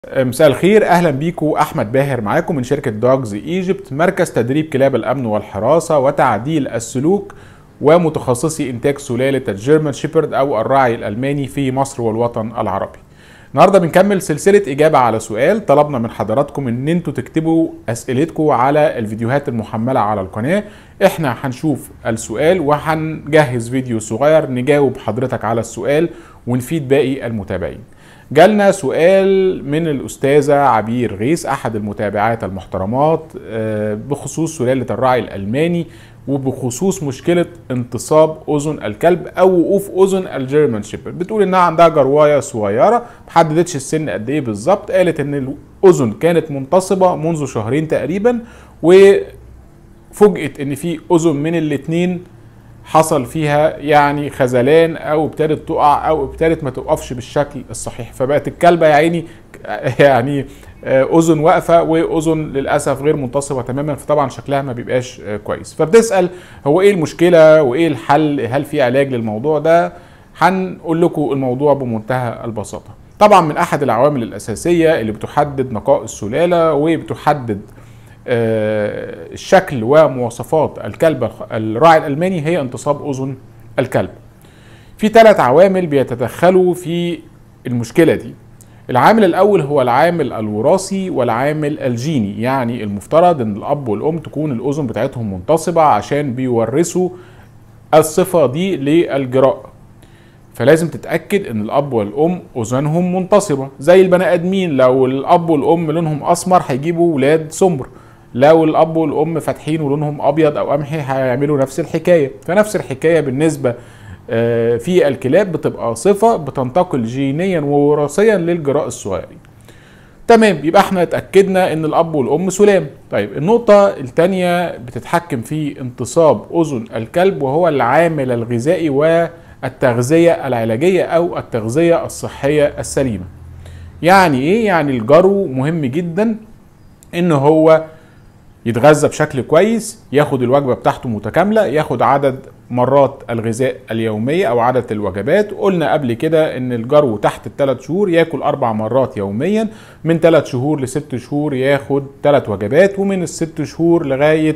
مساء الخير اهلا بيكم احمد باهر معاكم من شركه دوجز ايجيبت مركز تدريب كلاب الامن والحراسه وتعديل السلوك ومتخصصي انتاج سلاله الجيرمان شيبرد او الراعي الالماني في مصر والوطن العربي. النهارده بنكمل سلسله اجابه على سؤال طلبنا من حضراتكم ان انتوا تكتبوا اسئلتكم على الفيديوهات المحمله على القناه احنا هنشوف السؤال وهنجهز فيديو صغير نجاوب حضرتك على السؤال ونفيد باقي المتابعين. جالنا سؤال من الأستاذة عبير غيث أحد المتابعات المحترمات بخصوص سلالة الراعي الألماني وبخصوص مشكلة انتصاب أذن الكلب أو وقوف أذن الجيرمان شيبرد بتقول إنها عندها جرواية صغيرة محددتش السن قد إيه بالظبط قالت إن الأذن كانت منتصبة منذ شهرين تقريبا وفوجئت إن في أذن من الاتنين حصل فيها يعني خذلان او ابتدت تقع او ابتدت ما تقفش بالشكل الصحيح فبقت الكلبه يا عيني يعني اذن واقفه واذن للاسف غير منتصبه تماما فطبعا شكلها ما بيبقاش كويس فبتسال هو ايه المشكله وايه الحل هل في علاج للموضوع ده هنقول لكم الموضوع بمنتهى البساطه طبعا من احد العوامل الاساسيه اللي بتحدد نقاء السلاله وبتحدد الشكل ومواصفات الكلب الراعي الالماني هي انتصاب اذن الكلب. في ثلاث عوامل بيتدخلوا في المشكله دي. العامل الاول هو العامل الوراثي والعامل الجيني، يعني المفترض ان الاب والام تكون الاذن بتاعتهم منتصبه عشان بيورثوا الصفه دي للجراء. فلازم تتاكد ان الاب والام اذنهم منتصبه زي البني ادمين لو الاب والام لونهم اسمر هيجيبوا ولاد سمر لو الاب والام فاتحين ولونهم ابيض او قمحي هيعملوا نفس الحكايه فنفس الحكايه بالنسبه في الكلاب بتبقى صفه بتنتقل جينيا ووراثيا للجراء الصغيرين تمام يبقى احنا اتاكدنا ان الاب والام سلام طيب النقطه الثانيه بتتحكم في انتصاب اذن الكلب وهو العامل الغذائي والتغذيه العلاجيه او التغذيه الصحيه السليمه يعني ايه يعني الجرو مهم جدا ان هو يتغذى بشكل كويس ياخد الوجبه بتاعته متكامله ياخد عدد مرات الغذاء اليوميه او عدد الوجبات قلنا قبل كده ان الجرو تحت الثلاث شهور ياكل اربع مرات يوميا من ثلاث شهور لست شهور ياخد ثلاث وجبات ومن الست شهور لغايه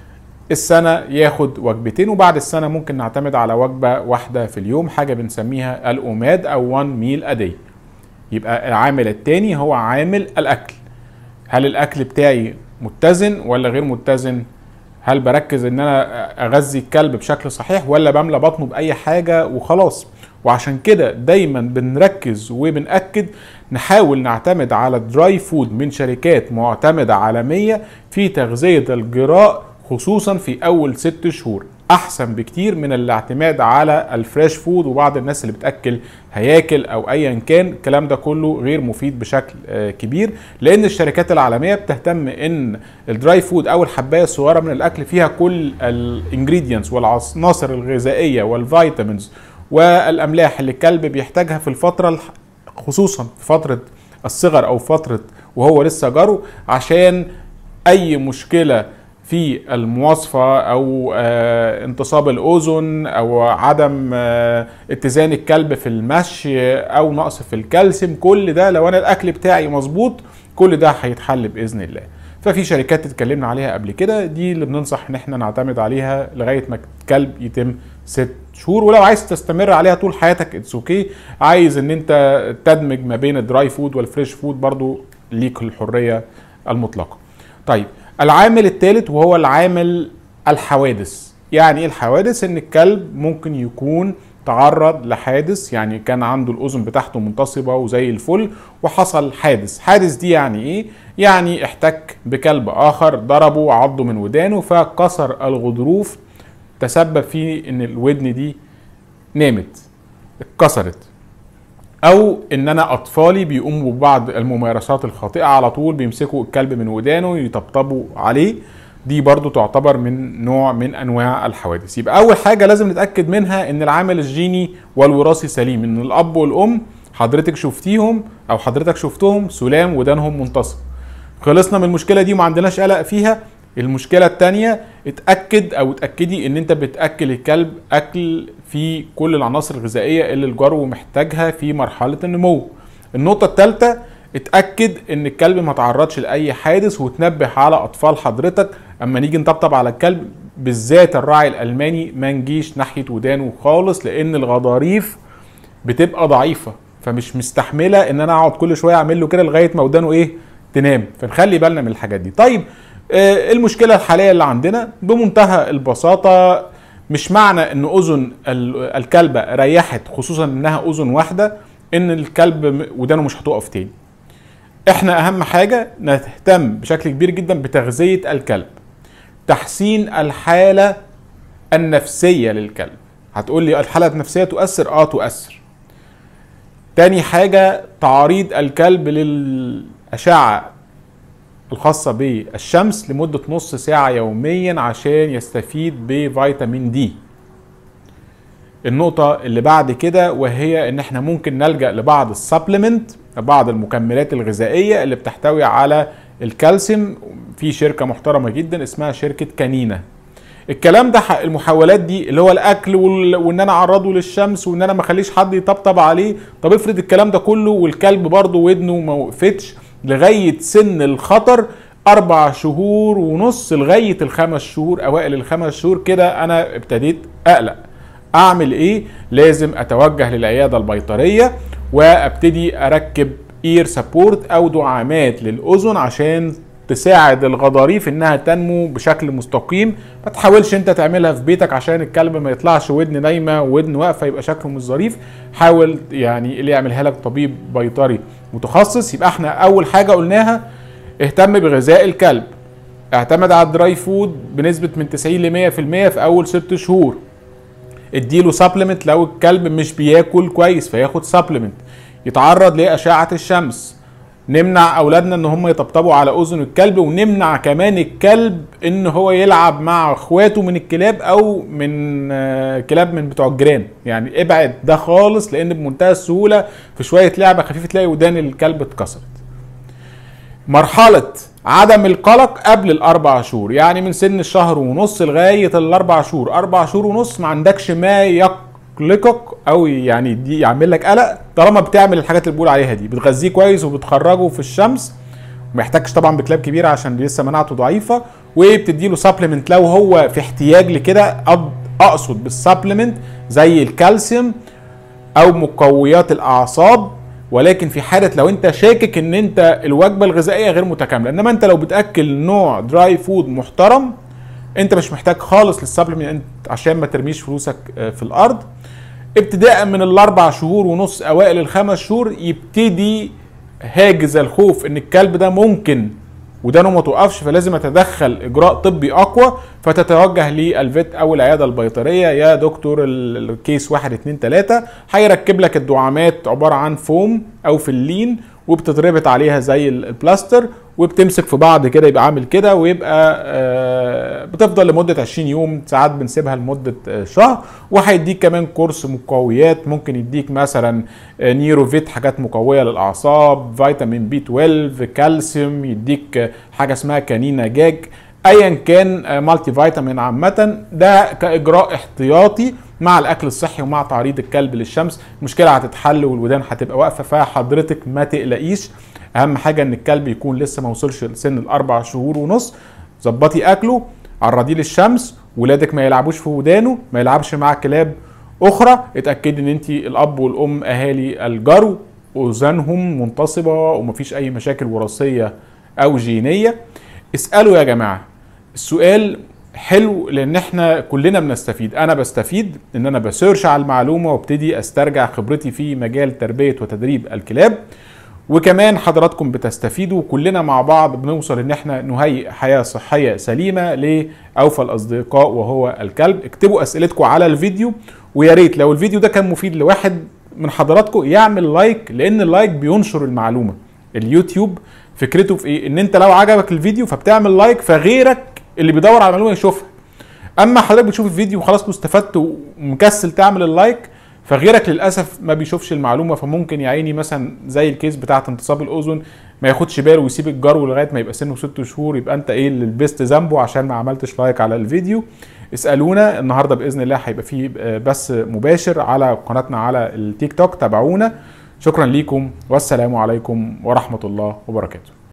السنة ياخد وجبتين وبعد السنة ممكن نعتمد على وجبة واحدة في اليوم حاجة بنسميها الأوماد أو 1 ميل أدي يبقى العامل التاني هو عامل الأكل هل الأكل بتاعي متزن ولا غير متزن هل بركز ان انا اغذي الكلب بشكل صحيح ولا بملى بطنه باي حاجه وخلاص وعشان كده دايما بنركز وبنأكد نحاول نعتمد على دراي فود من شركات معتمدة عالمية في تغذية الجراء خصوصا في أول ست شهور أحسن بكتير من الاعتماد على الفريش فود وبعض الناس اللي بتأكل هياكل أو أيا كان الكلام ده كله غير مفيد بشكل كبير لأن الشركات العالمية بتهتم إن الدراي فود أو الحباية الصغيرة من الأكل فيها كل الانجريدينتس والعناصر الغذائية والفيتامينز والاملاح اللي الكلب بيحتاجها في الفتره خصوصا في فتره الصغر او فتره وهو لسه جرو عشان اي مشكله في المواصفة أو آه انتصاب الأذن أو عدم آه اتزان الكلب في المشي أو نقص في الكالسيوم كل ده لو أنا الأكل بتاعي مظبوط كل ده هيتحل بإذن الله ففي شركات اتكلمنا عليها قبل كده دي اللي بننصح ان احنا نعتمد عليها لغايه ما الكلب يتم ست شهور ولو عايز تستمر عليها طول حياتك اتس اوكي okay. عايز ان انت تدمج ما بين الدراي فود والفريش فود برضو ليك الحريه المطلقه طيب العامل الثالث وهو العامل الحوادث يعني ايه الحوادث ان الكلب ممكن يكون تعرض لحادث يعني كان عنده الاذن بتاعته منتصبه وزي الفل وحصل حادث حادث دي يعني ايه يعني احتك بكلب اخر ضربه عضه من ودانه فكسر الغضروف تسبب في ان الودن دي نامت اتكسرت او ان انا اطفالي بيقوموا ببعض الممارسات الخاطئه على طول بيمسكوا الكلب من ودانه يطبطبوا عليه دي برضو تعتبر من نوع من انواع الحوادث يبقى اول حاجه لازم نتاكد منها ان العامل الجيني والوراثي سليم ان الاب والام حضرتك شفتيهم او حضرتك شفتهم سلام ودانهم منتصب خلصنا من المشكله دي وما عندناش قلق فيها المشكله الثانيه اتاكد او اتاكدي ان انت بتاكل الكلب اكل فيه كل العناصر الغذائيه اللي الجرو محتاجها في مرحله النمو النقطه الثالثه اتاكد ان الكلب ما تعرضش لاي حادث وتنبه على اطفال حضرتك اما نيجي نطبطب على الكلب بالذات الراعي الالماني ما نجيش ناحيه ودانه خالص لان الغضاريف بتبقى ضعيفه فمش مستحمله ان انا اقعد كل شويه اعمل له كده لغايه ما ودانه ايه تنام فنخلي بالنا من الحاجات دي طيب آه المشكله الحاليه اللي عندنا بمنتهى البساطه مش معنى ان اذن الكلبه ريحت خصوصا انها اذن واحده ان الكلب ودانه مش هتقف تاني احنا اهم حاجه نهتم بشكل كبير جدا بتغذيه الكلب تحسين الحاله النفسيه للكلب هتقول لي الحاله النفسيه تؤثر اه تؤثر تاني حاجه تعريض الكلب للاشعه الخاصة بالشمس لمدة نص ساعة يوميا عشان يستفيد بفيتامين دي النقطة اللي بعد كده وهي ان احنا ممكن نلجأ لبعض السبلمنت بعض المكملات الغذائية اللي بتحتوي على الكالسيوم في شركة محترمة جدا اسمها شركة كانينا الكلام ده المحاولات دي اللي هو الاكل وان انا اعرضه للشمس وان انا ما اخليش حد يطبطب عليه طب افرض الكلام ده كله والكلب برضه ودنه ما وقفتش لغايه سن الخطر اربع شهور ونص لغايه الخمس شهور اوائل الخمس شهور كده انا ابتديت اقلق اعمل ايه لازم اتوجه للعياده البيطريه وابتدي اركب اير سبورت او دعامات للاذن عشان تساعد الغضاريف انها تنمو بشكل مستقيم ما تحاولش انت تعملها في بيتك عشان الكلب ما يطلعش ودن نايمه ودن واقفه يبقى شكله مش ظريف حاول يعني اللي يعملها لك طبيب بيطري متخصص يبقى احنا اول حاجه قلناها اهتم بغذاء الكلب اعتمد على الدراي فود بنسبه من 90 ل 100% في اول ست شهور اديله سبلمنت لو الكلب مش بياكل كويس فياخد سبلمنت يتعرض لاشعه الشمس نمنع اولادنا ان هم يطبطبوا على اذن الكلب ونمنع كمان الكلب ان هو يلعب مع اخواته من الكلاب او من كلاب من بتوع الجيران يعني ابعد ده خالص لان بمنتهى السهوله في شويه لعبه خفيفه تلاقي ودان الكلب اتكسرت مرحله عدم القلق قبل الاربع شهور يعني من سن الشهر ونص لغايه الاربع شهور اربع شهور ونص ما عندكش ما يقلقك او يعني دي يعمل لك قلق طالما بتعمل الحاجات اللي بقول عليها دي بتغذيه كويس وبتخرجه في الشمس ما يحتاجش طبعا بكلاب كبيره عشان لسه مناعته ضعيفه وبتدي له سبلمنت لو هو في احتياج لكده اقصد بالسبلمنت زي الكالسيوم او مقويات الاعصاب ولكن في حاله لو انت شاكك ان انت الوجبه الغذائيه غير متكامله انما انت لو بتاكل نوع دراي فود محترم انت مش محتاج خالص للسبلمنت عشان ما ترميش فلوسك في الارض ابتداء من الاربع شهور ونص اوائل الخمس شهور يبتدي هاجز الخوف ان الكلب ده ممكن ودانه ما توقفش فلازم اتدخل اجراء طبي اقوى فتتوجه للفيت او العياده البيطريه يا دكتور الكيس 1 2 3 هيركب لك الدعامات عباره عن فوم او فلين وبتتربط عليها زي البلاستر وبتمسك في بعض كده يبقى عامل كده ويبقى آه بتفضل لمده 20 يوم ساعات بنسيبها لمده آه شهر وهيديك كمان كورس مقويات ممكن يديك مثلا آه نيروفيت حاجات مقويه للاعصاب فيتامين بي 12 كالسيوم يديك حاجه اسمها كانينا جاج ايا كان مالتي فيتامين عامه ده كاجراء احتياطي مع الاكل الصحي ومع تعريض الكلب للشمس المشكله هتتحل والودان هتبقى واقفه فحضرتك ما تقلقيش اهم حاجه ان الكلب يكون لسه ما وصلش لسن الاربع شهور ونص ظبطي اكله عرضيه للشمس ولادك ما يلعبوش في ودانه ما يلعبش مع كلاب اخرى اتاكدي ان انت الاب والام اهالي الجرو اذانهم منتصبه ومفيش اي مشاكل وراثيه او جينيه اسالوا يا جماعه السؤال حلو لان احنا كلنا بنستفيد انا بستفيد ان انا بسيرش على المعلومه وابتدي استرجع خبرتي في مجال تربيه وتدريب الكلاب وكمان حضراتكم بتستفيدوا كلنا مع بعض بنوصل ان احنا نهيئ حياه صحيه سليمه لاوفى الاصدقاء وهو الكلب اكتبوا اسئلتكم على الفيديو ويا ريت لو الفيديو ده كان مفيد لواحد من حضراتكم يعمل لايك لان اللايك بينشر المعلومه اليوتيوب فكرته في ايه ان انت لو عجبك الفيديو فبتعمل لايك فغيرك اللي بيدور على المعلومه يشوفها اما حضرتك بتشوف الفيديو وخلاص واستفدت ومكسل تعمل اللايك فغيرك للاسف ما بيشوفش المعلومه فممكن يا عيني مثلا زي الكيس بتاعت انتصاب الاذن ما ياخدش باله ويسيب الجرو لغايه ما يبقى سنه ست شهور يبقى انت ايه اللي لبست ذنبه عشان ما عملتش لايك على الفيديو اسالونا النهارده باذن الله هيبقى فيه بث مباشر على قناتنا على التيك توك تابعونا شكرا ليكم والسلام عليكم ورحمه الله وبركاته